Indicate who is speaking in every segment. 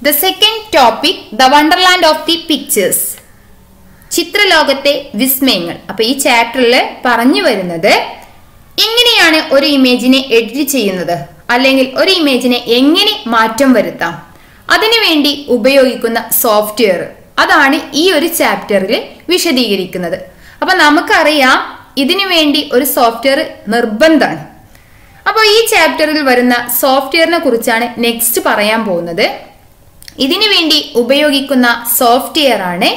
Speaker 1: The second topic the wonderland of the pictures ചിത്രലോകത്തെ വിസ്മയങ്ങൾ അപ്പൊ ഈ ചാപ്റ്ററിൽ പറഞ്ഞു വരുന്നത് എങ്ങനെയാണ് ഒരു ഇമേജിനെ എഡിറ്റ് ചെയ്യുന്നത് അല്ലെങ്കിൽ ഒരു ഇമേജിനെ എങ്ങനെ മാറ്റം വരുത്താം അതിനുവേണ്ടി ഉപയോഗിക്കുന്ന സോഫ്റ്റ്വെയർ അതാണ് ഈ ഒരു ചാപ്റ്ററിൽ വിശദീകരിക്കുന്നത് അപ്പൊ നമുക്കറിയാം ഇതിനു വേണ്ടി ഒരു സോഫ്റ്റ്വെയർ നിർബന്ധമാണ് അപ്പോൾ ഈ ചാപ്റ്ററിൽ വരുന്ന സോഫ്റ്റ്വെയറിനെ കുറിച്ചാണ് നെക്സ്റ്റ് പറയാൻ പോകുന്നത് ഇതിനു വേണ്ടി ഉപയോഗിക്കുന്ന സോഫ്റ്റ്വെയർ ആണ്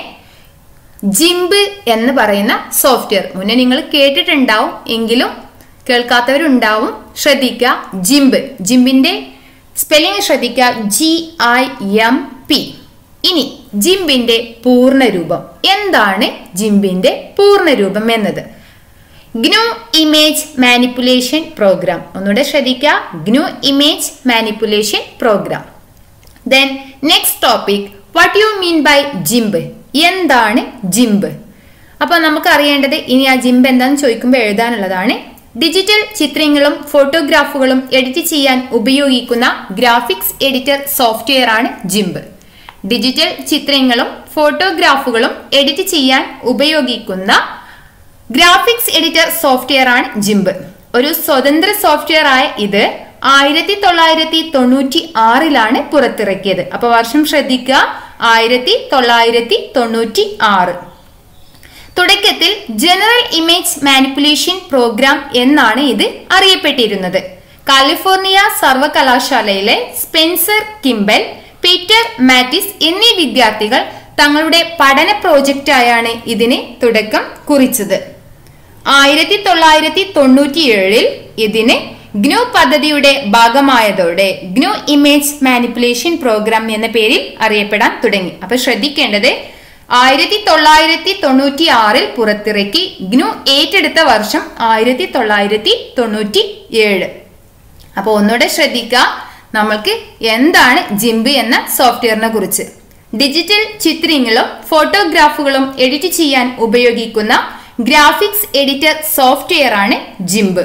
Speaker 1: ജിംബ് എന്ന് പറയുന്ന സോഫ്റ്റ്വെയർ മുന്നേ നിങ്ങൾ കേട്ടിട്ടുണ്ടാവും എങ്കിലും കേൾക്കാത്തവരുണ്ടാവും ശ്രദ്ധിക്കുക ജിംബ് ജിംബിന്റെ സ്പെല്ലിംഗ് ശ്രദ്ധിക്കുക ജി ഐ എം പി ഇനി ജിംബിന്റെ പൂർണ്ണരൂപം എന്താണ് ജിംബിന്റെ പൂർണ്ണരൂപം എന്നത് ഗ്നു ഇമേജ് മാനിപ്പുലേഷൻ പ്രോഗ്രാം ഒന്നുകൂടെ ശ്രദ്ധിക്കുക GNU image manipulation program then next topic what you mean by GIMP എന്താണ് ജിംബ് അപ്പൊ നമുക്ക് അറിയേണ്ടത് ഇനി ആ ജിംബ് എന്താണെന്ന് ചോദിക്കുമ്പോൾ എഴുതാനുള്ളതാണ് ഡിജിറ്റൽ ചിത്രങ്ങളും ഫോട്ടോഗ്രാഫുകളും എഡിറ്റ് ചെയ്യാൻ ഉപയോഗിക്കുന്ന ഗ്രാഫിക്സ് എഡിറ്റർ സോഫ്റ്റ്വെയർ ആണ് ജിംബ് ഡിജിറ്റൽ ചിത്രങ്ങളും ഫോട്ടോഗ്രാഫുകളും എഡിറ്റ് ചെയ്യാൻ ഉപയോഗിക്കുന്ന ഗ്രാഫിക്സ് എഡിറ്റർ സോഫ്റ്റ്വെയർ ആണ് ജിംബ് ഒരു സ്വതന്ത്ര സോഫ്റ്റ്വെയർ ആയ ഇത് ആയിരത്തി തൊള്ളായിരത്തി തൊണ്ണൂറ്റി ആറിലാണ് പുറത്തിറക്കിയത് അപ്പൊ വർഷം ശ്രദ്ധിക്കുക ആയിരത്തി തൊള്ളായിരത്തി തൊണ്ണൂറ്റി ആറ് തുടക്കത്തിൽ ജനറൽ ഇമേജ് മാനിപ്പുലേഷൻ പ്രോഗ്രാം എന്നാണ് ഇത് അറിയപ്പെട്ടിരുന്നത് കാലിഫോർണിയ സർവകലാശാലയിലെ സ്പെൻസർ കിംബൽ പീറ്റർ മാറ്റിസ് എന്നീ വിദ്യാർത്ഥികൾ തങ്ങളുടെ പഠന പ്രോജക്റ്റായാണ് ഇതിന് തുടക്കം കുറിച്ചത് ആയിരത്തി തൊള്ളായിരത്തി തൊണ്ണൂറ്റിയേഴിൽ ഇതിന് ഗ്നു പദ്ധതിയുടെ ഭാഗമായതോടെ ഗ്നു ഇമേജ് മാനിപ്പുലേഷൻ പ്രോഗ്രാം എന്ന പേരിൽ അറിയപ്പെടാൻ തുടങ്ങി അപ്പൊ ശ്രദ്ധിക്കേണ്ടത് ആയിരത്തി തൊള്ളായിരത്തി തൊണ്ണൂറ്റി ആറിൽ പുറത്തിറക്കി ഗ്നു ഏറ്റെടുത്ത വർഷം ആയിരത്തി തൊള്ളായിരത്തി തൊണ്ണൂറ്റി ഏഴ് അപ്പോൾ ഒന്നുകൂടെ ശ്രദ്ധിക്കുക നമ്മൾക്ക് എന്താണ് ജിംബ് എന്ന സോഫ്റ്റ്വെയറിനെ കുറിച്ച് ഡിജിറ്റൽ ചിത്രങ്ങളും ഫോട്ടോഗ്രാഫുകളും എഡിറ്റ് ചെയ്യാൻ ഉപയോഗിക്കുന്ന ഗ്രാഫിക്സ് എഡിറ്റർ സോഫ്റ്റ്വെയർ ആണ് ജിംബ്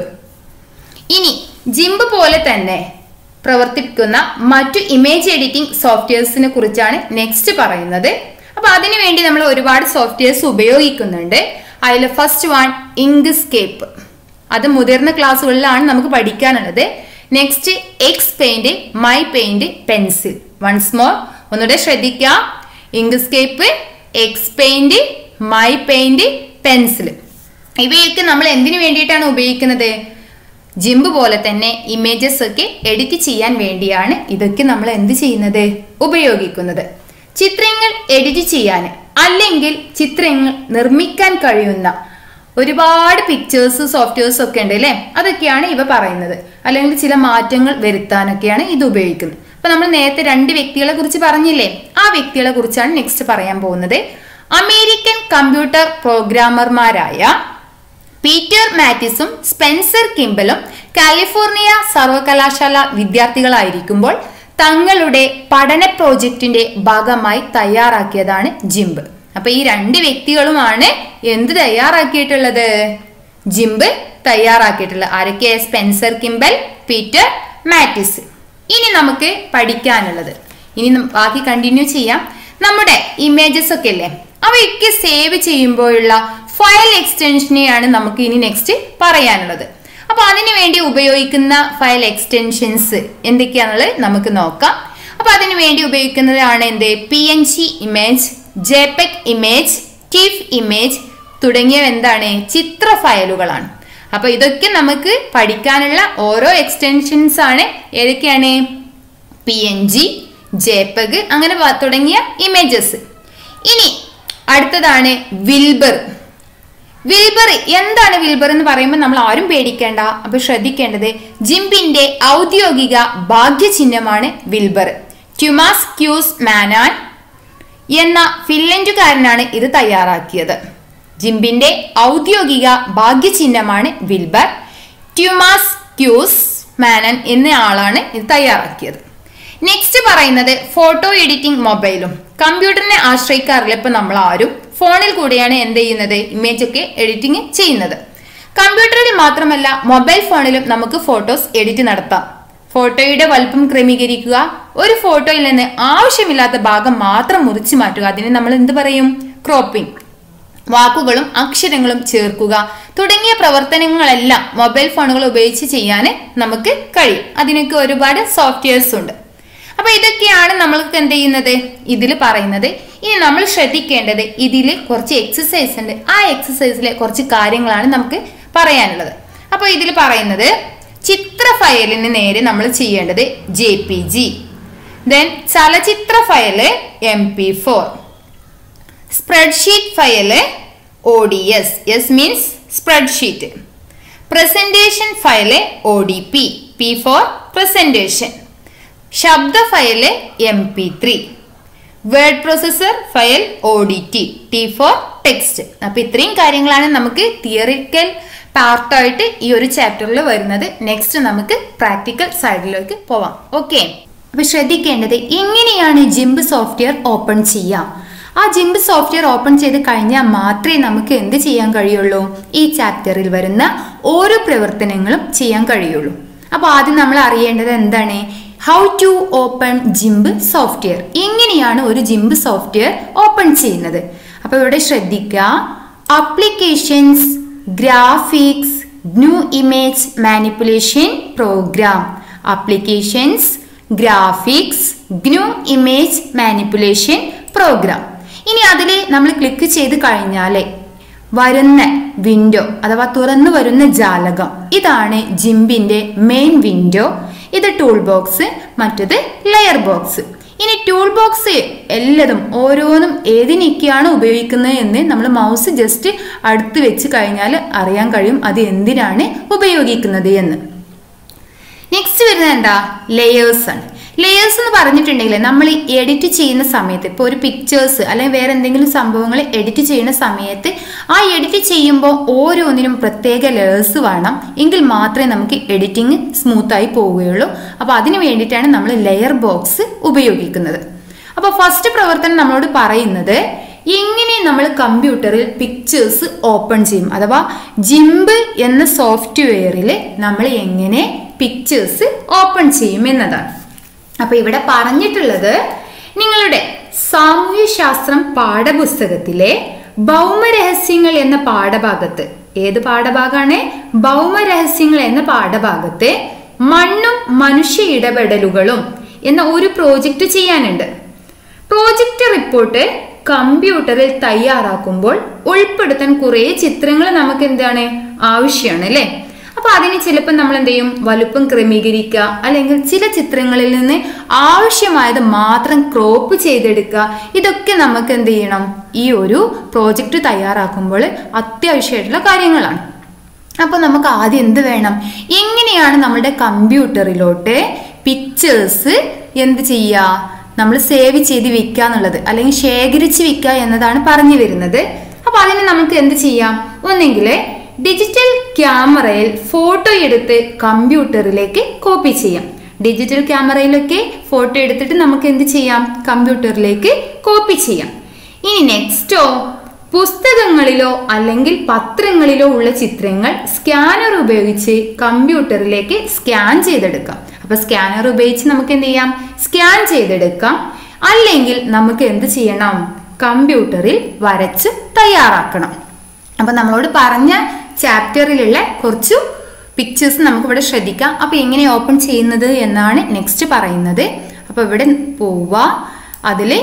Speaker 1: ഇനി ജിംബ് പോലെ തന്നെ പ്രവർത്തിക്കുന്ന മറ്റു ഇമേജ് എഡിറ്റിംഗ് സോഫ്റ്റ്വെയർസിനെ കുറിച്ചാണ് നെക്സ്റ്റ് പറയുന്നത് അപ്പൊ അതിനു വേണ്ടി നമ്മൾ ഒരുപാട് സോഫ്റ്റ്വെയർസ് ഉപയോഗിക്കുന്നുണ്ട് അതിൽ ഫസ്റ്റ് വൺ ഇങ്ക്സ്കേപ്പ് അത് മുതിർന്ന ക്ലാസ്സുകളിലാണ് നമുക്ക് പഠിക്കാനുള്ളത് next X paint my paint pencil once more ഒന്നുകൂടെ ശ്രദ്ധിക്കുക Inkscape X paint my paint pencil ഇവയൊക്കെ നമ്മൾ എന്തിനു വേണ്ടിയിട്ടാണ് ഉപയോഗിക്കുന്നത് ജിംബ് പോലെ തന്നെ ഇമേജസ് ഒക്കെ എഡിറ്റ് ചെയ്യാൻ വേണ്ടിയാണ് ഇതൊക്കെ നമ്മൾ എന്ത് ചെയ്യുന്നത് ഉപയോഗിക്കുന്നത് ചിത്രങ്ങൾ എഡിറ്റ് ചെയ്യാൻ അല്ലെങ്കിൽ ചിത്രങ്ങൾ നിർമ്മിക്കാൻ കഴിയുന്ന ഒരുപാട് പിക്ചേഴ്സ് സോഫ്റ്റ്വെയർസ് ഒക്കെ ഉണ്ട് അല്ലേ അതൊക്കെയാണ് ഇവ പറയുന്നത് അല്ലെങ്കിൽ ചില മാറ്റങ്ങൾ വരുത്താനൊക്കെയാണ് ഇത് ഉപയോഗിക്കുന്നത് അപ്പൊ നമ്മൾ നേരത്തെ രണ്ട് വ്യക്തികളെ കുറിച്ച് പറഞ്ഞില്ലേ ആ വ്യക്തികളെ കുറിച്ചാണ് നെക്സ്റ്റ് പറയാൻ പോകുന്നത് അമേരിക്കൻ കമ്പ്യൂട്ടർ പ്രോഗ്രാമർമാരായ പീറ്റർ മാറ്റിസും സ്പെൻസർ കിംബലും കാലിഫോർണിയ സർവകലാശാല വിദ്യാർത്ഥികളായിരിക്കുമ്പോൾ തങ്ങളുടെ പഠന പ്രോജക്റ്റിന്റെ ഭാഗമായി തയ്യാറാക്കിയതാണ് ജിംബ് അപ്പൊ ഈ രണ്ട് വ്യക്തികളുമാണ് എന്ത് തയ്യാറാക്കിയിട്ടുള്ളത് ജിംബ് തയ്യാറാക്കിയിട്ടുള്ളത് ആരൊക്കെ സ്പെൻസർ കിംബൽ പീറ്റർ മാറ്റിസ് ഇനി നമുക്ക് പഠിക്കാനുള്ളത് ഇനി നം- ബാക്കി കണ്ടിന്യൂ ചെയ്യാം നമ്മുടെ ഇമേജസ് ഒക്കെ അല്ലേ അവയൊക്കെ സേവ് ചെയ്യുമ്പോഴുള്ള ഫയൽ എക്സ്റ്റൻഷനെയാണ് നമുക്ക് ഇനി നെക്സ്റ്റ് പറയാനുള്ളത് അപ്പൊ അതിനു വേണ്ടി ഉപയോഗിക്കുന്ന ഫയൽ എക്സ്റ്റൻഷൻസ് എന്തൊക്കെയാണെന്നുള്ളത് നമുക്ക് നോക്കാം അപ്പൊ അതിനു വേണ്ടി ഉപയോഗിക്കുന്നതാണ് എന്ത് P N G image JPEG image TIFF image തുടങ്ങിയവ എന്താണ് ചിത്ര ഫയലുകളാണ് അപ്പൊ ഇതൊക്കെ നമുക്ക് പഠിക്കാനുള്ള ഓരോ എക്സ്റ്റൻഷൻസ് ആണ് ഏതൊക്കെയാണ് പി എൻ ജി ജെപെഗ് അങ്ങനെ വ- തുടങ്ങിയ ഇമേജസ് ഇനി അടുത്തതാണ് വിൽബർ വിൽബർ എന്താണ് വിൽബർ എന്ന് പറയുമ്പോൾ നമ്മൾ ആരും പേടിക്കേണ്ട അപ്പൊ ശ്രദ്ധിക്കേണ്ടത് ജിംബിന്റെ ഔദ്യോഗിക ഭാഗ്യചിഹ്നമാണ് വിൽബർ ട്യുമാസ് ക്യൂസ് മാനാൻ എന്ന ഫിൻലൻഡുകാരനാണ് ഇത് തയ്യാറാക്കിയത് ജിംബിന്റെ ഔദ്യോഗിക ഭാഗ്യചിഹ്നമാണ് വിൽബർ ട്യുമാസ് ക്യൂസ് മാനൻ എന്ന ആളാണ് ഇത് തയ്യാറാക്കിയത് നെക്സ്റ്റ് പറയുന്നത് ഫോട്ടോ എഡിറ്റിംഗ് മൊബൈലും കമ്പ്യൂട്ടറിനെ ആശ്രയിക്കാറില്ല ഇപ്പൊ നമ്മൾ ആരും ഫോണിൽ കൂടെയാണ് എന്ത് ചെയ്യുന്നത് ഇമേജ് ഒക്കെ എഡിറ്റിംഗ് ചെയ്യുന്നത് കമ്പ്യൂട്ടറിൽ മാത്രമല്ല മൊബൈൽ ഫോണിലും നമുക്ക് ഫോട്ടോസ് എഡിറ്റ് നടത്താം ഫോട്ടോയുടെ വലുപ്പം ക്രമീകരിക്കുക ഒരു ഫോട്ടോയിൽ നിന്ന് ആവശ്യമില്ലാത്ത ഭാഗം മാത്രം മുറിച്ചു മാറ്റുക അതിന് നമ്മൾ എന്ത് പറയും ക്രോപ്പിംഗ് വാക്കുകളും അക്ഷരങ്ങളും ചേർക്കുക തുടങ്ങിയ പ്രവർത്തനങ്ങളെല്ലാം മൊബൈൽ ഫോണുകൾ ഉപയോഗിച്ച് ചെയ്യാൻ നമുക്ക് കഴിയും അതിനൊക്കെ ഒരുപാട് സോഫ്റ്റ്വെയർസ് ഉണ്ട് അപ്പൊ ഇതൊക്കെയാണ് നമ്മൾക്ക് എന്ത് ചെയ്യുന്നത് ഇതിൽ പറയുന്നത് ഇനി നമ്മൾ ശ്രദ്ധിക്കേണ്ടത് ഇതിൽ കുറച്ച് എക്സസൈസ് ഉണ്ട് ആ എക്സസൈസിലെ കുറച്ച് കാര്യങ്ങളാണ് നമുക്ക് പറയാനുള്ളത് അപ്പൊ ഇതിൽ പറയുന്നത് ചിത്ര ഫയലിന് നേരെ നമ്മൾ ചെയ്യേണ്ടത് ജെ പി ജി ദെൻ ചലച്ചിത്ര file M P four spreadsheet file O D S S means spreadsheet presentation file O D P P for presentation ശബ്ദ file M P three word processor file O D T T for text അപ്പൊ ഇത്രയും കാര്യങ്ങളാണ് നമുക്ക് theoretical പാർട്ടായിട്ട് ഈ ഒരു ചാപ്റ്ററിൽ വരുന്നത് നെക്സ്റ്റ് നമുക്ക് പ്രാക്ടിക്കൽ സൈഡിലേക്ക് പോവാം ഓക്കെ അപ്പൊ ശ്രദ്ധിക്കേണ്ടത് എങ്ങനെയാണ് ജിംബ് സോഫ്റ്റ്വെയർ ഓപ്പൺ ചെയ്യാം ആ ജിംബ് സോഫ്റ്റ്വെയർ ഓപ്പൺ ചെയ്ത് കഴിഞ്ഞാൽ മാത്രമേ നമുക്ക് എന്ത് ചെയ്യാൻ കഴിയുള്ളൂ ഈ ചാപ്റ്ററിൽ വരുന്ന ഓരോ പ്രവർത്തനങ്ങളും ചെയ്യാൻ കഴിയുള്ളൂ അപ്പോൾ ആദ്യം നമ്മൾ അറിയേണ്ടത് എന്താണ് how to open GIMP software എങ്ങനെയാണ് ഒരു ജിംബ് സോഫ്റ്റ്വെയർ ഓപ്പൺ ചെയ്യുന്നത് അപ്പോൾ ഇവിടെ ശ്രദ്ധിക്കുക applications graphics GNU image manipulation program applications graphics GNU image manipulation program ഇനി അതിൽ നമ്മൾ ക്ലിക്ക് ചെയ്ത് കഴിഞ്ഞാൽ വരുന്ന വിൻഡോ അഥവാ തുറന്നു വരുന്ന ജാലകം ഇതാണ് ജിംബിന്റെ മെയിൻ വിൻഡോ ഇത് ടൂൾ ബോക്സ് മറ്റത് ലെയർ ബോക്സ് ഇനി ടൂൾ ബോക്സ് എല്ലാതും ഓരോന്നും ഏതിനൊക്കെയാണ് ഉപയോഗിക്കുന്നത് എന്ന് നമ്മൾ മൗസ് ജസ്റ്റ് അടുത്ത് വെച്ച് കഴിഞ്ഞാൽ അറിയാൻ കഴിയും അത് എന്തിനാണ് ഉപയോഗിക്കുന്നത് എന്ന് നെക്സ്റ്റ് വരുന്നത് എന്താ ലെയേഴ്സ് ആണ് ലെയേഴ്സ് എന്ന് പറഞ്ഞിട്ടുണ്ടെങ്കിൽ നമ്മൾ എഡിറ്റ് ചെയ്യുന്ന സമയത്ത് ഇപ്പോൾ ഒരു പിക്ചേഴ്സ് അല്ലെങ്കിൽ വേറെ എന്തെങ്കിലും സംഭവങ്ങൾ എഡിറ്റ് ചെയ്യുന്ന സമയത്ത് ആ എഡിറ്റ് ചെയ്യുമ്പോൾ ഓരോന്നിനും പ്രത്യേക ലെയേഴ്സ് വേണം എങ്കിൽ മാത്രമേ നമുക്ക് എഡിറ്റിംഗ് സ്മൂത്തായി പോവുകയുള്ളൂ അപ്പോൾ അതിന് വേണ്ടിയിട്ടാണ് നമ്മൾ ലെയർ ബോക്സ് ഉപയോഗിക്കുന്നത് അപ്പോൾ ഫസ്റ്റ് പ്രവർത്തനം നമ്മളോട് പറയുന്നത് എങ്ങനെ നമ്മൾ കമ്പ്യൂട്ടറിൽ പിക്ചേഴ്സ് ഓപ്പൺ ചെയ്യും അഥവാ ജിംബ് എന്ന സോഫ്റ്റ്വെയറിൽ നമ്മൾ എങ്ങനെ പിക്ചേഴ്സ് ഓപ്പൺ ചെയ്യും എന്നതാണ് അപ്പൊ ഇവിടെ പറഞ്ഞിട്ടുള്ളത് നിങ്ങളുടെ സാമൂഹ്യശാസ്ത്രം പാഠപുസ്തകത്തിലെ ഭൗമരഹസ്യങ്ങൾ എന്ന പാഠഭാഗത്ത് ഏത് പാഠഭാഗമാണ് ഭൗമരഹസ്യങ്ങൾ എന്ന പാഠഭാഗത്ത് മണ്ണും മനുഷ്യ ഇടപെടലുകളും എന്ന ഒരു പ്രോജക്റ്റ് ചെയ്യാനുണ്ട് പ്രോജക്റ്റ് റിപ്പോർട്ട് കമ്പ്യൂട്ടറിൽ തയ്യാറാക്കുമ്പോൾ ഉൾപ്പെടുത്താൻ കുറേ ചിത്രങ്ങൾ നമുക്ക് എന്താണ് ആവശ്യമാണ് അല്ലേ അപ്പൊ അതിന് ചിലപ്പോൾ നമ്മൾ എന്ത് ചെയ്യും വലുപ്പം ക്രമീകരിക്കുക അല്ലെങ്കിൽ ചില ചിത്രങ്ങളിൽ നിന്ന് ആവശ്യമായത് മാത്രം ക്രോപ്പ് ചെയ്തെടുക്കുക ഇതൊക്കെ നമുക്ക് എന്ത് ചെയ്യണം ഈ ഒരു പ്രോജക്റ്റ് തയ്യാറാക്കുമ്പോൾ അത്യാവശ്യമായിട്ടുള്ള കാര്യങ്ങളാണ് അപ്പോൾ നമുക്ക് ആദ്യം എന്ത് വേണം എങ്ങനെയാണ് നമ്മുടെ കമ്പ്യൂട്ടറിലോട്ട് പിക്ചേഴ്സ് എന്ത് ചെയ്യുക നമ്മൾ സേവ് ചെയ്ത് വെക്കുക എന്നുള്ളത് അല്ലെങ്കിൽ ശേഖരിച്ച് വെക്കുക എന്നതാണ് പറഞ്ഞു വരുന്നത് അപ്പോൾ അതിന് നമുക്ക് എന്ത് ചെയ്യാം ഒന്നെങ്കിൽ ഡിജിറ്റൽ ക്യാമറയിൽ ഫോട്ടോ എടുത്ത് കമ്പ്യൂട്ടറിലേക്ക് കോപ്പി ചെയ്യാം ഡിജിറ്റൽ ക്യാമറയിലൊക്കെ ഫോട്ടോ എടുത്തിട്ട് നമുക്ക് എന്ത് ചെയ്യാം കമ്പ്യൂട്ടറിലേക്ക് കോപ്പി ചെയ്യാം ഇനി നെക്സ്റ്റോ പുസ്തകങ്ങളിലോ അല്ലെങ്കിൽ പത്രങ്ങളിലോ ഉള്ള ചിത്രങ്ങൾ സ്കാനർ ഉപയോഗിച്ച് കമ്പ്യൂട്ടറിലേക്ക് സ്കാൻ ചെയ്തെടുക്കാം അപ്പൊ സ്കാനർ ഉപയോഗിച്ച് നമുക്ക് എന്ത് ചെയ്യാം സ്കാൻ ചെയ്തെടുക്കാം അല്ലെങ്കിൽ നമുക്ക് എന്ത് ചെയ്യണം കമ്പ്യൂട്ടറിൽ വരച്ച് തയ്യാറാക്കണം അപ്പൊ നമ്മളോട് പറഞ്ഞ ചാപ്റ്ററിലുള്ള കുറച്ചു പിക്ചേഴ്സ് നമുക്ക് ഇവിടെ ശ്രദ്ധിക്കാം അപ്പൊ എങ്ങനെ ഓപ്പൺ ചെയ്യുന്നത് എന്നാണ് നെക്സ്റ്റ് പറയുന്നത് അപ്പൊ ഇവിടെ പോവുക അതില്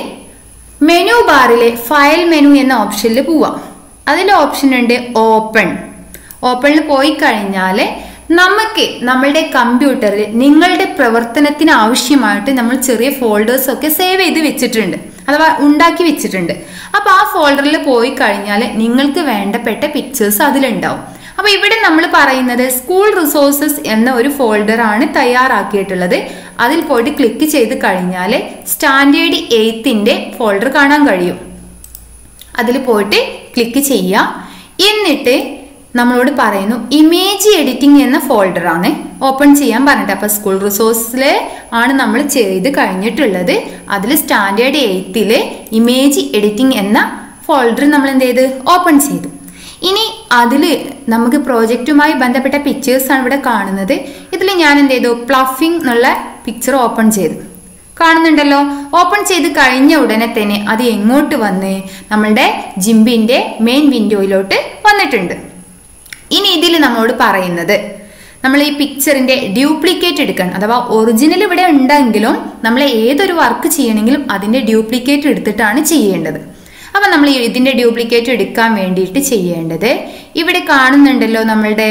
Speaker 1: മെനു ബാറിലെ ഫയൽ മെനു എന്ന ഓപ്ഷനിൽ പോവാം അതിൽ ഓപ്ഷൻ ഉണ്ട് ഓപ്പൺ ഓപ്പണിൽ പോയി കഴിഞ്ഞാൽ നമുക്ക് നമ്മളുടെ കമ്പ്യൂട്ടറിൽ നിങ്ങളുടെ പ്രവർത്തനത്തിന് ആവശ്യമായിട്ട് നമ്മൾ ചെറിയ ഫോൾഡേഴ്സ് ഒക്കെ സേവ് ചെയ്ത് വെച്ചിട്ടുണ്ട് അഥവാ ഉണ്ടാക്കി വെച്ചിട്ടുണ്ട് അപ്പൊ ആ ഫോൾഡറിൽ പോയി കഴിഞ്ഞാൽ നിങ്ങൾക്ക് വേണ്ടപ്പെട്ട പിക്ചേഴ്സ് അതിലുണ്ടാവും അപ്പൊ ഇവിടെ നമ്മൾ പറയുന്നത് സ്കൂൾ റിസോഴ്സസ് എന്ന ഒരു ഫോൾഡർ ആണ് തയ്യാറാക്കിയിട്ടുള്ളത് അതിൽ പോയിട്ട് ക്ലിക്ക് ചെയ്ത് കഴിഞ്ഞാൽ സ്റ്റാൻഡേർഡ് എയ്ത്തിന്റെ ഫോൾഡർ കാണാൻ കഴിയും അതിൽ പോയിട്ട് ക്ലിക്ക് ചെയ്യാം എന്നിട്ട് നമ്മളോട് പറയുന്നു ഇമേജ് എഡിറ്റിംഗ് എന്ന ഫോൾഡർ ആണ് ഓപ്പൺ ചെയ്യാൻ പറഞ്ഞിട്ട് അപ്പൊ സ്കൂൾ റിസോഴ്സിൽ ആണ് നമ്മൾ ചെയ്ത് കഴിഞ്ഞിട്ടുള്ളത് അതിൽ സ്റ്റാൻഡേർഡ് എയ്ത്തില് ഇമേജ് എഡിറ്റിംഗ് എന്ന ഫോൾഡർ നമ്മൾ എന്ത് ചെയ്ത് ഓപ്പൺ ചെയ്തു ഇനി അതിൽ നമുക്ക് പ്രോജക്റ്റുമായി ബന്ധപ്പെട്ട പിക്ചേഴ്സാണ് ഇവിടെ കാണുന്നത് ഇതിൽ ഞാൻ എന്ത് ചെയ്തു പ്ലഫിംഗ് എന്നുള്ള പിക്ചർ ഓപ്പൺ ചെയ്തു കാണുന്നുണ്ടല്ലോ ഓപ്പൺ ചെയ്ത് കഴിഞ്ഞ ഉടനെ തന്നെ അത് എങ്ങോട്ട് വന്ന് നമ്മളുടെ ജിംബിന്റെ മെയിൻ വിൻഡോയിലോട്ട് വന്നിട്ടുണ്ട് ഇനി ഇതിൽ നമ്മളോട് പറയുന്നത് നമ്മൾ ഈ പിക്ചറിന്റെ ഡ്യൂപ്ലിക്കേറ്റ് എടുക്കണം അഥവാ ഒറിജിനൽ ഇവിടെ ഉണ്ടെങ്കിലും നമ്മൾ ഏതൊരു വർക്ക് ചെയ്യണമെങ്കിലും അതിന്റെ ഡ്യൂപ്ലിക്കേറ്റ് എടുത്തിട്ടാണ് ചെയ്യേണ്ടത് അപ്പം നമ്മൾ ഈ ഇതിന്റെ ഡ്യൂപ്ലിക്കേറ്റ് എടുക്കാൻ വേണ്ടിയിട്ട് ചെയ്യേണ്ടത് ഇവിടെ കാണുന്നുണ്ടല്ലോ നമ്മളുടെ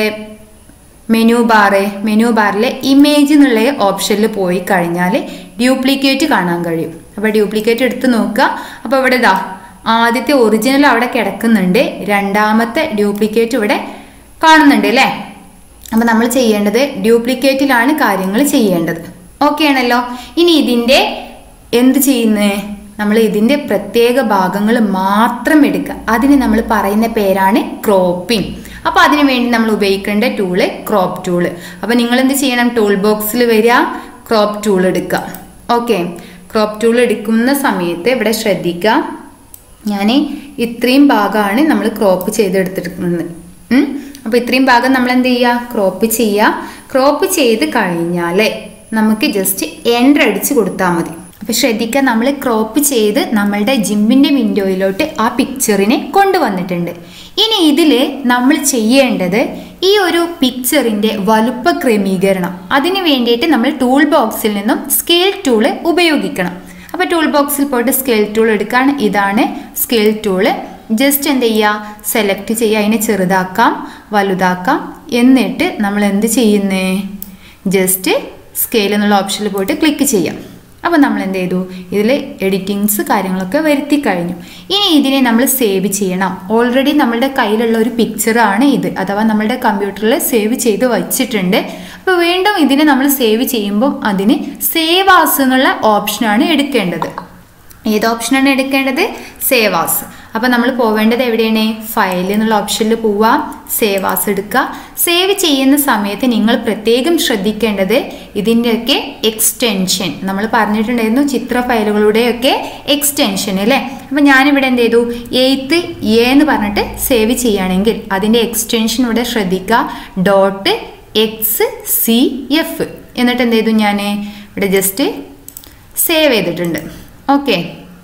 Speaker 1: മെനു ബാറ് മെനു ബാറിലെ ഇമേജ് എന്നുള്ള ഓപ്ഷനിൽ പോയി കഴിഞ്ഞാൽ ഡ്യൂപ്ലിക്കേറ്റ് കാണാൻ കഴിയും അപ്പോൾ ഡ്യൂപ്ലിക്കേറ്റ് എടുത്ത് നോക്കുക അപ്പോൾ ഇവിടെ ഇതാ ആദ്യത്തെ ഒറിജിനൽ അവിടെ കിടക്കുന്നുണ്ട് രണ്ടാമത്തെ ഡ്യൂപ്ലിക്കേറ്റ് ഇവിടെ കാണുന്നുണ്ട് അല്ലേ അപ്പോൾ നമ്മൾ ചെയ്യേണ്ടത് ഡ്യൂപ്ലിക്കേറ്റിലാണ് കാര്യങ്ങൾ ചെയ്യേണ്ടത് ഓക്കെ ആണല്ലോ ഇനി ഇതിൻ്റെ എന്ത് ചെയ്യുന്നത് നമ്മൾ ഇതിൻ്റെ പ്രത്യേക ഭാഗങ്ങൾ മാത്രം എടുക്കുക അതിന് നമ്മൾ പറയുന്ന പേരാണ് ക്രോപ്പിംഗ് അപ്പോൾ അതിന് വേണ്ടി നമ്മൾ ഉപയോഗിക്കേണ്ട ടൂള് ക്രോപ്പ് ടൂള് അപ്പോൾ നിങ്ങൾ എന്ത് ചെയ്യണം ടൂൾ ബോക്സിൽ വരിക ക്രോപ്പ് ടൂൾ എടുക്കുക ഓക്കെ ക്രോപ്പ് ടൂൾ എടുക്കുന്ന സമയത്ത് ഇവിടെ ശ്രദ്ധിക്കുക ഞാൻ ഇത്രയും ഭാഗമാണ് നമ്മൾ ക്രോപ്പ് ചെയ്തെടുത്തിരിക്കുന്നത് ഉം. അപ്പോൾ ഇത്രയും ഭാഗം നമ്മൾ എന്ത് ചെയ്യുക ക്രോപ്പ് ചെയ്യുക ക്രോപ്പ് ചെയ്ത് കഴിഞ്ഞാൽ നമുക്ക് ജസ്റ്റ് എൻ്റർ അടിച്ച് കൊടുത്താൽ മതി അപ്പോൾ ശ്രദ്ധിക്കുക നമ്മൾ ക്രോപ്പ് ചെയ്ത് നമ്മളുടെ ജിമ്മിൻ്റെ വിൻഡോയിലോട്ട് ആ പിക്ചറിനെ കൊണ്ടുവന്നിട്ടുണ്ട് ഇനി ഇതിൽ നമ്മൾ ചെയ്യേണ്ടത് ഈ ഒരു പിക്ചറിൻ്റെ വലുപ്പ ക്രമീകരണം അതിന് വേണ്ടിയിട്ട് നമ്മൾ ടൂൾ ബോക്സിൽ നിന്നും സ്കെയിൽ ടൂള് ഉപയോഗിക്കണം അപ്പോൾ ടൂൾ ബോക്സിൽ പോയിട്ട് സ്കെയിൽ ടൂൾ എടുക്കാൻ ഇതാണ് സ്കെയിൽ ടൂള് ജസ്റ്റ് എന്ത് ചെയ്യുക സെലക്ട് ചെയ്യുക അതിനെ ചെറുതാക്കാം വലുതാക്കാം എന്നിട്ട് നമ്മൾ എന്ത് ചെയ്യുന്നേ ജസ്റ്റ് സ്കെയിൽ എന്നുള്ള ഓപ്ഷനിൽ പോയിട്ട് ക്ലിക്ക് ചെയ്യാം അപ്പോൾ നമ്മൾ എന്ത് ചെയ്തു ഇതിൽ എഡിറ്റിങ്സ് കാര്യങ്ങളൊക്കെ വരുത്തി കഴിഞ്ഞു ഇനി ഇതിനെ നമ്മൾ സേവ് ചെയ്യണം ഓൾറെഡി നമ്മളുടെ കയ്യിലുള്ള ഒരു പിക്ചറാണ് ഇത് അഥവാ നമ്മളുടെ കമ്പ്യൂട്ടറിൽ സേവ് ചെയ്ത് വച്ചിട്ടുണ്ട് അപ്പോൾ വീണ്ടും ഇതിനെ നമ്മൾ സേവ് ചെയ്യുമ്പോൾ അതിന് സേവ് ആസ് എന്നുള്ള ഓപ്ഷനാണ് എടുക്കേണ്ടത് ഏത് ഓപ്ഷനാണ് എടുക്കേണ്ടത് സേവ് ആസ് അപ്പോൾ നമ്മൾ പോവേണ്ടത് എവിടെയാണ് ഫയൽ എന്നുള്ള ഓപ്ഷനിൽ പോവുക സേവ് ആസ് എടുക്കുക സേവ് ചെയ്യുന്ന സമയത്ത് നിങ്ങൾ പ്രത്യേകം ശ്രദ്ധിക്കേണ്ടത് ഇതിൻ്റെയൊക്കെ എക്സ്റ്റൻഷൻ നമ്മൾ പറഞ്ഞിട്ടുണ്ടായിരുന്നു ചിത്ര ഫയലുകളുടെയൊക്കെ എക്സ്റ്റൻഷൻ അല്ലേ അപ്പോൾ ഞാനിവിടെ എന്ത് ചെയ്തു എയ്ത്ത് എ എന്ന് പറഞ്ഞിട്ട് സേവ് ചെയ്യുകയാണെങ്കിൽ അതിൻ്റെ എക്സ്റ്റൻഷൻ ഇവിടെ ശ്രദ്ധിക്കുക ഡോട്ട് എക്സ് സി എഫ് എന്നിട്ട് എന്ത് ചെയ്തു ഞാൻ ഇവിടെ ജസ്റ്റ് സേവ് ചെയ്തിട്ടുണ്ട് ഓക്കെ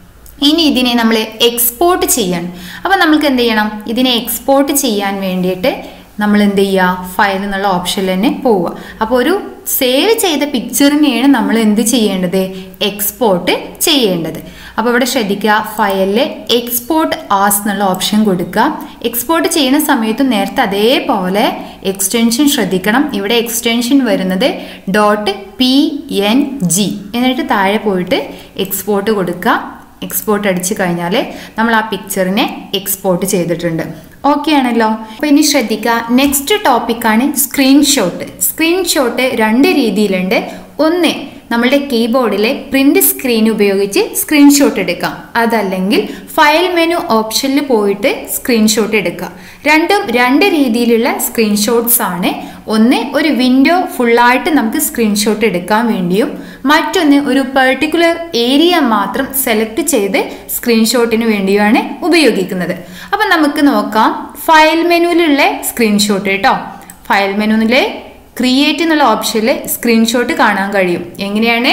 Speaker 1: ഇനി ഇതിനെ നമ്മൾ എക്സ്പോർട്ട് ചെയ്യണം അപ്പോൾ നമുക്ക് എന്ത് ചെയ്യണം ഇതിനെ എക്സ്പോർട്ട് ചെയ്യാൻ വേണ്ടിയിട്ട് നമ്മൾ എന്ത് ചെയ്യുക ഫയൽ എന്നുള്ള ഓപ്ഷനിൽ തന്നെ പോവുക അപ്പോൾ ഒരു സേവ് ചെയ്ത പിക്ചറിനെയാണ് നമ്മൾ എന്ത് ചെയ്യേണ്ടത് എക്സ്പോർട്ട് ചെയ്യേണ്ടത് അപ്പോൾ ഇവിടെ ശ്രദ്ധിക്കുക ഫയലിൽ എക്സ്പോർട്ട് ആസ് എന്നുള്ള ഓപ്ഷൻ കൊടുക്കുക എക്സ്പോർട്ട് ചെയ്യുന്ന സമയത്ത് നേരത്തെ അതേപോലെ എക്സ്റ്റൻഷൻ ശ്രദ്ധിക്കണം ഇവിടെ എക്സ്റ്റൻഷൻ വരുന്നത് ഡോട്ട് പി എൻ ജി എന്നിട്ട് താഴെ പോയിട്ട് എക്സ്പോർട്ട് കൊടുക്കുക എക്സ്പോർട്ട് അടിച്ചു കഴിഞ്ഞാൽ നമ്മൾ ആ പിക്ചറിനെ എക്സ്പോർട്ട് ചെയ്തിട്ടുണ്ട് ഓക്കെ ആണല്ലോ അപ്പോൾ ഇനി ശ്രദ്ധിക്കുക നെക്സ്റ്റ് ടോപ്പിക്കാണ് സ്ക്രീൻഷോട്ട് സ്ക്രീൻഷോട്ട് രണ്ട് രീതിയിലുണ്ട് ഒന്ന് നമ്മളുടെ കീബോർഡിലെ പ്രിന്റ് സ്ക്രീൻ ഉപയോഗിച്ച് സ്ക്രീൻഷോട്ട് എടുക്കാം അതല്ലെങ്കിൽ ഫയൽ മെനു ഓപ്ഷനിൽ പോയിട്ട് സ്ക്രീൻഷോട്ട് എടുക്കാം രണ്ടും രണ്ട് രീതിയിലുള്ള സ്ക്രീൻഷോട്ട്സ് ആണ് ഒന്ന് ഒരു വിൻഡോ ഫുള്ളായിട്ട് നമുക്ക് സ്ക്രീൻഷോട്ട് എടുക്കാൻ വേണ്ടിയും മറ്റൊന്ന് ഒരു പെർട്ടിക്കുലർ ഏരിയ മാത്രം സെലക്ട് ചെയ്ത് സ്ക്രീൻഷോട്ടിന് വേണ്ടിയുമാണ് ഉപയോഗിക്കുന്നത് അപ്പം നമുക്ക് നോക്കാം ഫയൽ മെനുവിലുള്ള സ്ക്രീൻഷോട്ട് കേട്ടോ ഫയൽ മെനുവിലെ ക്രിയേറ്റ് എന്നുള്ള ഓപ്ഷനിൽ സ്ക്രീൻഷോട്ട് കാണാൻ കഴിയും എങ്ങനെയാണ്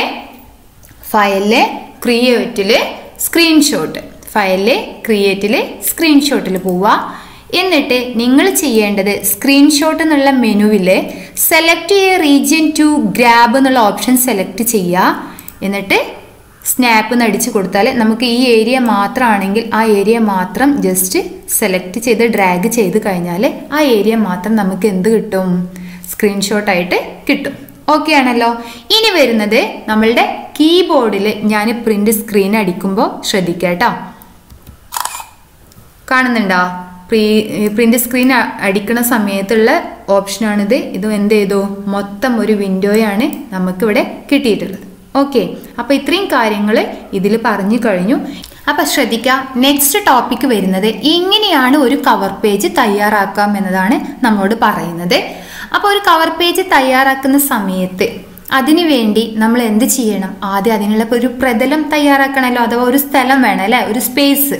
Speaker 1: ഫയലിലെ ക്രിയേറ്റില് സ്ക്രീൻഷോട്ട് ഫയലിലെ ക്രിയേറ്റില് സ്ക്രീൻഷോട്ടിൽ പോവുക എന്നിട്ട് നിങ്ങൾ ചെയ്യേണ്ടത് സ്ക്രീൻഷോട്ട് എന്നുള്ള മെനുവിൽ സെലക്ട് ചെയ്യ റീജിയൻ ടു ഗ്രാബ് എന്നുള്ള ഓപ്ഷൻ സെലക്ട് ചെയ്യുക എന്നിട്ട് സ്നാപ്പ് എന്ന് അടിച്ചു കൊടുത്താൽ നമുക്ക് ഈ ഏരിയ മാത്രമാണെങ്കിൽ ആ ഏരിയ മാത്രം ജസ്റ്റ് സെലക്ട് ചെയ്ത് ഡ്രാഗ് ചെയ്ത് കഴിഞ്ഞാൽ ആ ഏരിയ മാത്രം നമുക്ക് എന്ത് കിട്ടും സ്ക്രീൻഷോട്ടായിട്ട് കിട്ടും ഓക്കെ ആണല്ലോ ഇനി വരുന്നത് നമ്മളുടെ കീബോർഡിൽ ഞാൻ പ്രിന്റ് സ്ക്രീൻ അടിക്കുമ്പോൾ ശ്രദ്ധിക്കുക കേട്ടോ കാണുന്നുണ്ടോ പ്രീ പ്രിന്റ് സ്ക്രീൻ അടിക്കുന്ന സമയത്തുള്ള ഓപ്ഷനാണിത് ഇത് എന്ത് ചെയ്തു മൊത്തം ഒരു വിൻഡോയാണ് നമുക്കിവിടെ കിട്ടിയിട്ടുള്ളത് ഓക്കെ അപ്പോൾ ഇത്രയും കാര്യങ്ങൾ ഇതിൽ പറഞ്ഞു കഴിഞ്ഞു അപ്പോൾ ശ്രദ്ധിക്കുക നെക്സ്റ്റ് ടോപ്പിക് വരുന്നത് എങ്ങനെയാണ് ഒരു കവർ പേജ് തയ്യാറാക്കാം എന്നതാണ് നമ്മോട് പറയുന്നത് അപ്പോൾ ഒരു കവർ പേജ് തയ്യാറാക്കുന്ന സമയത്ത് അതിനു വേണ്ടി നമ്മൾ എന്ത് ചെയ്യണം ആദ്യം അതിനുള്ള ഒരു പ്രതലം തയ്യാറാക്കണമല്ലോ അഥവാ ഒരു സ്ഥലം വേണം അല്ലേ ഒരു സ്പേസ്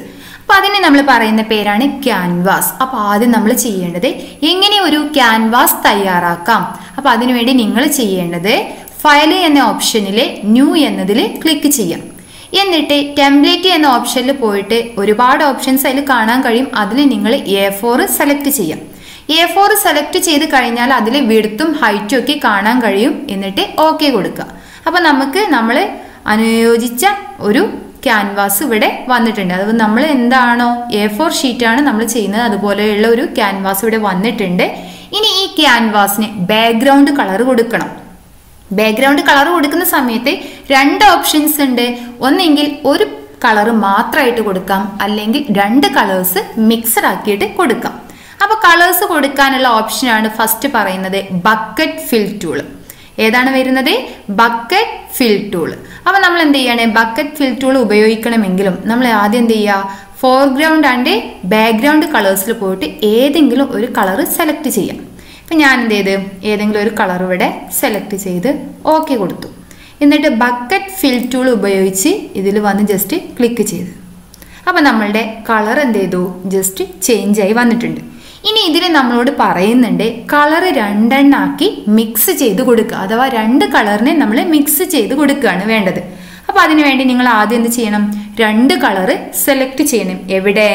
Speaker 1: അപ്പൊ അതിനെ നമ്മൾ പറയുന്ന പേരാണ് ക്യാൻവാസ് അപ്പൊ ആദ്യം നമ്മൾ ചെയ്യേണ്ടത് എങ്ങനെ ഒരു ക്യാൻവാസ് തയ്യാറാക്കാം അപ്പൊ അതിനുവേണ്ടി നിങ്ങൾ ചെയ്യേണ്ടത് ഫയൽ എന്ന ഓപ്ഷനിൽ ന്യൂ എന്നതിൽ ക്ലിക്ക് ചെയ്യാം എന്നിട്ട് ടെംപ്ലേറ്റ് എന്ന ഓപ്ഷനിൽ പോയിട്ട് ഒരുപാട് ഓപ്ഷൻസ് അതിൽ കാണാൻ കഴിയും അതിൽ നിങ്ങൾ എ ഫോർ സെലക്ട് ചെയ്യാം എ ഫോർ സെലക്ട് ചെയ്ത് കഴിഞ്ഞാൽ അതിൽ വിടുത്തും ഹൈറ്റും ഒക്കെ കാണാൻ കഴിയും എന്നിട്ട് ഓക്കെ കൊടുക്കുക അപ്പൊ നമുക്ക് നമ്മൾ അനുയോജിച്ച ഒരു ക്യാൻവാസ് ഇവിടെ വന്നിട്ടുണ്ട് അത് നമ്മൾ എന്താണോ എ ഫോർ ഷീറ്റാണ് നമ്മൾ ചെയ്യുന്നത് അതുപോലെയുള്ള ഒരു ക്യാൻവാസ് ഇവിടെ വന്നിട്ടുണ്ട് ഇനി ഈ ക്യാൻവാസിന് ബാക്ക്ഗ്രൗണ്ട് കളർ കൊടുക്കണം ബാക്ക്ഗ്രൗണ്ട് കളർ കൊടുക്കുന്ന സമയത്ത് രണ്ട് ഓപ്ഷൻസ് ഉണ്ട് ഒന്നെങ്കിൽ ഒരു കളർ മാത്രമായിട്ട് കൊടുക്കാം അല്ലെങ്കിൽ രണ്ട് കളേഴ്സ് മിക്സഡ് ആക്കിയിട്ട് കൊടുക്കാം അപ്പൊ കളേഴ്സ് കൊടുക്കാനുള്ള ഓപ്ഷനാണ് ഫസ്റ്റ് പറയുന്നത് ബക്കറ്റ് ഫിൽ ടൂൾ ഏതാണ് വരുന്നത് ബക്കറ്റ് ഫിൽ ടൂൾ അപ്പൊ നമ്മൾ എന്ത് ചെയ്യണേ ബക്കറ്റ് ഫിൽ ടൂൾ ഉപയോഗിക്കണമെങ്കിലും നമ്മൾ ആദ്യം എന്ത് ചെയ്യുക ഫോർഗ്രൗണ്ട് ആൻഡ് ബാക്ക്ഗ്രൗണ്ട് കളേഴ്സിൽ പോയിട്ട് ഏതെങ്കിലും ഒരു കളർ സെലക്ട് ചെയ്യാം ഇപ്പം ഞാൻ എന്ത് ചെയ്ത് ഏതെങ്കിലും ഒരു കളർ ഇവിടെ സെലക്ട് ചെയ്ത് ഓക്കെ കൊടുത്തു എന്നിട്ട് ബക്കറ്റ് ഫിൽ ടൂൾ ഉപയോഗിച്ച് ഇതിൽ വന്ന് ജസ്റ്റ് ക്ലിക്ക് ചെയ്തു അപ്പം നമ്മളുടെ കളർ എന്ത് ചെയ്തു ജസ്റ്റ് ചേഞ്ച് ആയി വന്നിട്ടുണ്ട് ഇനി ഇതിൽ നമ്മളോട് പറയുന്നുണ്ട് കളർ രണ്ടെണ്ണാക്കി മിക്സ് ചെയ്ത് കൊടുക്കുക അഥവാ രണ്ട് കളറിനെ നമ്മൾ മിക്സ് ചെയ്ത് കൊടുക്കുകയാണ് വേണ്ടത് അപ്പോൾ അതിനു വേണ്ടി നിങ്ങൾ ആദ്യം എന്ത് ചെയ്യണം രണ്ട് കളറ് സെലക്ട് ചെയ്യണം എവിടെ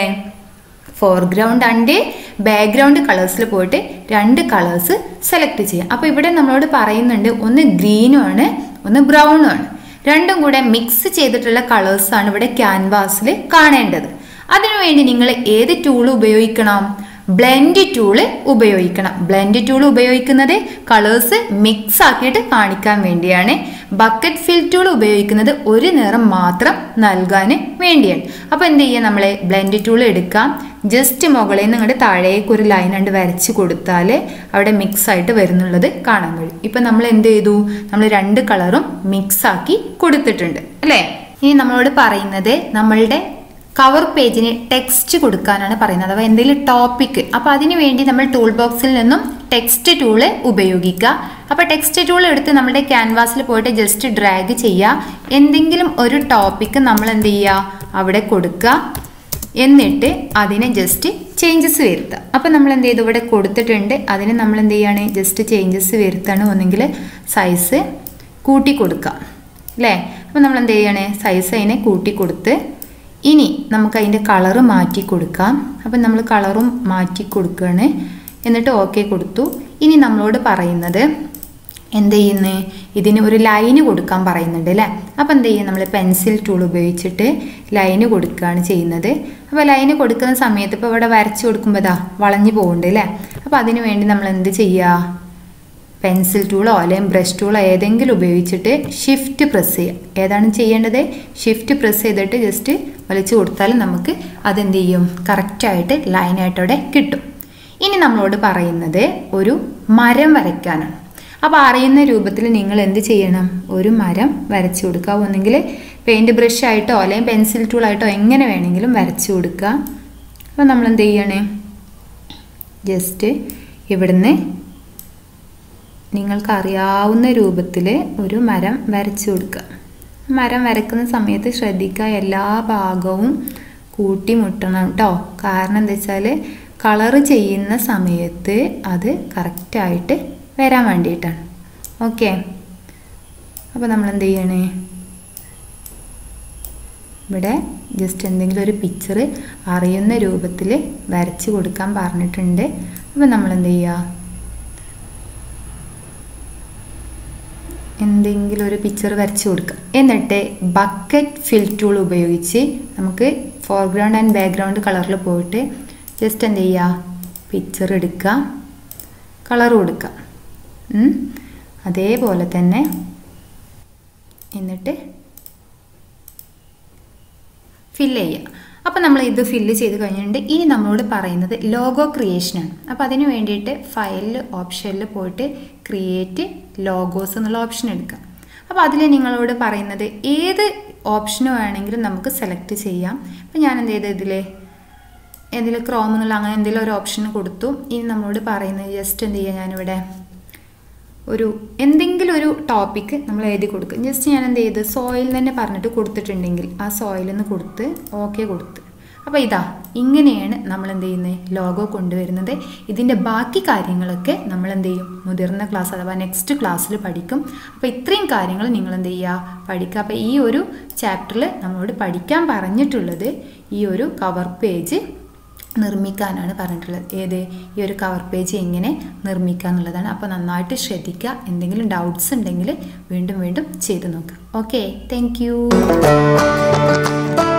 Speaker 1: ഫോർഗ്രൗണ്ട് ആൻഡ് ബാക്ക്ഗ്രൗണ്ട് കളേഴ്സിൽ പോയിട്ട് രണ്ട് കളേഴ്സ് സെലക്ട് ചെയ്യാം അപ്പോൾ ഇവിടെ നമ്മളോട് പറയുന്നുണ്ട് ഒന്ന് ഗ്രീനും ആണ് ഒന്ന് ബ്രൗണും ആണ് രണ്ടും കൂടെ മിക്സ് ചെയ്തിട്ടുള്ള കളേഴ്സാണ് ഇവിടെ ക്യാൻവാസിൽ കാണേണ്ടത് അതിനുവേണ്ടി നിങ്ങൾ ഏത് ടൂൾ ഉപയോഗിക്കണം ബ്ലെൻഡ് ടൂള് ഉപയോഗിക്കണം ബ്ലെൻഡ് ടൂൾ ഉപയോഗിക്കുന്നത് കളേഴ്സ് മിക്സ് ആക്കിയിട്ട് കാണിക്കാൻ വേണ്ടിയാണ് ബക്കറ്റ് ഫിൽ ടൂൾ ഉപയോഗിക്കുന്നത് ഒരു നിറം മാത്രം നൽകാൻ വേണ്ടിയാണ് അപ്പോൾ എന്ത് ചെയ്യുക നമ്മൾ ബ്ലെൻഡ് ടൂൾ എടുക്കാം ജസ്റ്റ് മുകളിൽ നിന്ന് ഇങ്ങോട്ട് താഴേക്ക് ഒരു ലൈൻ കണ്ട് വരച്ച് കൊടുത്താൽ അവിടെ മിക്സ് ആയിട്ട് വരുന്നുള്ളത് കാണാൻ കഴിയും ഇപ്പം നമ്മൾ എന്ത് ചെയ്തു നമ്മൾ രണ്ട് കളറും മിക്സ് ആക്കി കൊടുത്തിട്ടുണ്ട് അല്ലേ ഇനി നമ്മളോട് പറയുന്നത് നമ്മളുടെ കവർ പേജിന് ടെക്സ്റ്റ് കൊടുക്കാനാണ് പറയുന്നത് അഥവാ എന്തെങ്കിലും ടോപ്പിക് അപ്പോൾ അതിന് വേണ്ടി നമ്മൾ ടൂൾ ബോക്സിൽ നിന്നും ടെക്സ്റ്റ് ടൂള് ഉപയോഗിക്കുക അപ്പോൾ ടെക്സ്റ്റ് ടൂൾ എടുത്ത് നമ്മുടെ ക്യാൻവാസിൽ പോയിട്ട് ജസ്റ്റ് ഡ്രാഗ് ചെയ്യുക എന്തെങ്കിലും ഒരു ടോപ്പിക്ക് നമ്മൾ എന്ത് ചെയ്യുക അവിടെ കൊടുക്കുക എന്നിട്ട് അതിനെ ജസ്റ്റ് ചേഞ്ചസ് വരുത്തുക അപ്പോൾ നമ്മൾ എന്ത് ചെയ്തു ഇവിടെ കൊടുത്തിട്ടുണ്ട് അതിന് നമ്മൾ എന്ത് ചെയ്യുകയാണ് ജസ്റ്റ് ചേഞ്ചസ് വരുത്താണ് ഒന്നെങ്കിൽ സൈസ് കൂട്ടി കൊടുക്കുക അല്ലേ അപ്പോൾ നമ്മൾ എന്ത് ചെയ്യണേ സൈസ് അതിനെ കൂട്ടി കൊടുത്ത് ഇനി നമുക്ക് അതിൻ്റെ കളറ് മാറ്റി കൊടുക്കാം അപ്പം നമ്മൾ കളറും മാറ്റി കൊടുക്കുകയാണ് എന്നിട്ട് ഓക്കെ കൊടുത്തു ഇനി നമ്മളോട് പറയുന്നത് എന്ത് ചെയ്യുന്നത് ഇതിന് ഒരു ലൈന് കൊടുക്കാൻ പറയുന്നുണ്ട് അല്ലേ അപ്പോൾ എന്ത് ചെയ്യും നമ്മൾ പെൻസിൽ ടൂൾ ഉപയോഗിച്ചിട്ട് ലൈന് കൊടുക്കുകയാണ് ചെയ്യുന്നത് അപ്പോൾ ലൈന് കൊടുക്കുന്ന സമയത്ത് ഇപ്പോൾ ഇവിടെ വരച്ച് കൊടുക്കുമ്പോൾ ഇതാ വളഞ്ഞു പോകുന്നുണ്ട് അല്ലേ അപ്പോൾ അതിന് വേണ്ടി നമ്മൾ എന്ത് ചെയ്യുക പെൻസിൽ ടൂളോ അല്ലെങ്കിൽ ബ്രഷ് ടൂളോ ഏതെങ്കിലും ഉപയോഗിച്ചിട്ട് ഷിഫ്റ്റ് പ്രസ് ചെയ്യുക ഏതാണ് ചെയ്യേണ്ടത് ഷിഫ്റ്റ് പ്രസ് ചെയ്തിട്ട് ജസ്റ്റ് വലിച്ചു കൊടുത്താൽ നമുക്ക് അതെന്ത് ചെയ്യും കറക്റ്റായിട്ട് ലൈനായിട്ട് അവിടെ കിട്ടും ഇനി നമ്മളോട് പറയുന്നത് ഒരു മരം വരയ്ക്കാനാണ് അപ്പോൾ അറിയുന്ന രൂപത്തിൽ നിങ്ങൾ എന്ത് ചെയ്യണം ഒരു മരം വരച്ചു കൊടുക്കുക ഒന്നെങ്കിൽ പെയിൻറ് ബ്രഷ് ആയിട്ടോ അല്ലെങ്കിൽ പെൻസിൽ ടൂളായിട്ടോ എങ്ങനെ വേണമെങ്കിലും വരച്ചു കൊടുക്കുക അപ്പോൾ നമ്മൾ എന്ത് ചെയ്യണേ ജസ്റ്റ് ഇവിടുന്ന് നിങ്ങൾക്ക് അറിയാവുന്ന രൂപത്തിൽ ഒരു മരം വരച്ചു കൊടുക്കുക മരം വരക്കുന്ന സമയത്ത് ശ്രദ്ധിക്കുക എല്ലാ ഭാഗവും കൂട്ടിമുട്ടണം കേട്ടോ കാരണം എന്താ വെച്ചാൽ കളറ് ചെയ്യുന്ന സമയത്ത് അത് കറക്റ്റായിട്ട് വരാൻ വേണ്ടിയിട്ടാണ് ഓക്കെ അപ്പോൾ നമ്മൾ എന്ത് ചെയ്യണേ ഇവിടെ ജസ്റ്റ് എന്തെങ്കിലും ഒരു പിക്ചർ അറിയുന്ന രൂപത്തിൽ വരച്ച് കൊടുക്കാൻ പറഞ്ഞിട്ടുണ്ട് അപ്പോൾ നമ്മൾ എന്ത് ചെയ്യുക എന്തെങ്കിലും ഒരു പിക്ചർ വരച്ച് കൊടുക്കുക എന്നിട്ട് ബക്കറ്റ് ഫിൽ ടൂൾ ഉപയോഗിച്ച് നമുക്ക് ഫോർഗ്രൗണ്ട് ആൻഡ് ബാക്ക്ഗ്രൗണ്ട് കളറിൽ പോയിട്ട് ജസ്റ്റ് എന്ത് ചെയ്യുക പിക്ചർ എടുക്കുക കളർ കൊടുക്കുക ഉം. അതേപോലെ തന്നെ എന്നിട്ട് ഫില്ല് ചെയ്യുക അപ്പോൾ നമ്മൾ ഇത് ഫില്ല് ചെയ്ത് കഴിഞ്ഞിട്ടുണ്ട് ഇനി നമ്മളോട് പറയുന്നത് ലോഗോ ക്രിയേഷനാണ് അപ്പോൾ അതിന് വേണ്ടിയിട്ട് ഫയലിൽ ഓപ്ഷനിൽ പോയിട്ട് ക്രിയേറ്റ് ലോഗോസ് എന്നുള്ള ഓപ്ഷൻ എടുക്കുക അപ്പോൾ അതിൽ നിങ്ങളോട് പറയുന്നത് ഏത് ഓപ്ഷൻ വേണമെങ്കിലും നമുക്ക് സെലക്ട് ചെയ്യാം അപ്പോൾ ഞാൻ എന്ത് ചെയ്ത് ഇതിൽ ഇതിൽ ക്രോം എന്നുള്ള അങ്ങനെ എന്തെങ്കിലും ഒരു ഓപ്ഷൻ കൊടുത്തു ഇനി നമ്മളോട് പറയുന്നത് ജസ്റ്റ് എന്ത് ചെയ്യുക ഞാനിവിടെ ഒരു എന്തെങ്കിലും ഒരു ടോപ്പിക്ക് നമ്മൾ എഴുതി കൊടുക്കും ജസ്റ്റ് ഞാൻ എന്ത് ചെയ്ത് സോയിൽ തന്നെ പറഞ്ഞിട്ട് കൊടുത്തിട്ടുണ്ടെങ്കിൽ ആ സോയിൽ നിന്ന് കൊടുത്ത് ഓക്കെ കൊടുത്ത് അപ്പോൾ ഇതാ ഇങ്ങനെയാണ് നമ്മൾ എന്ത് ചെയ്യുന്നത് ലോഗോ കൊണ്ടുവരുന്നത് ഇതിൻ്റെ ബാക്കി കാര്യങ്ങളൊക്കെ നമ്മൾ എന്ത് ചെയ്യും മുതിർന്ന ക്ലാസ് അഥവാ നെക്സ്റ്റ് ക്ലാസ്സിൽ പഠിക്കും അപ്പോൾ ഇത്രയും കാര്യങ്ങൾ നിങ്ങൾ എന്ത് ചെയ്യുക പഠിക്കുക അപ്പോൾ ഈ ഒരു ചാപ്റ്ററിൽ നമ്മളോട് പഠിക്കാൻ പറഞ്ഞിട്ടുള്ളത് ഈ ഒരു കവർ പേജ് നിർമ്മിക്കാനാണ് പറഞ്ഞിട്ടുള്ളത് ഏത് ഈ ഒരു കവർ പേജ് എങ്ങനെ നിർമ്മിക്കുക എന്നുള്ളതാണ് അപ്പോൾ നന്നായിട്ട് ശ്രദ്ധിക്കുക എന്തെങ്കിലും ഡൗട്ട്സ് ഉണ്ടെങ്കിൽ വീണ്ടും വീണ്ടും ചെയ്ത് നോക്കുക ഓക്കെ താങ്ക്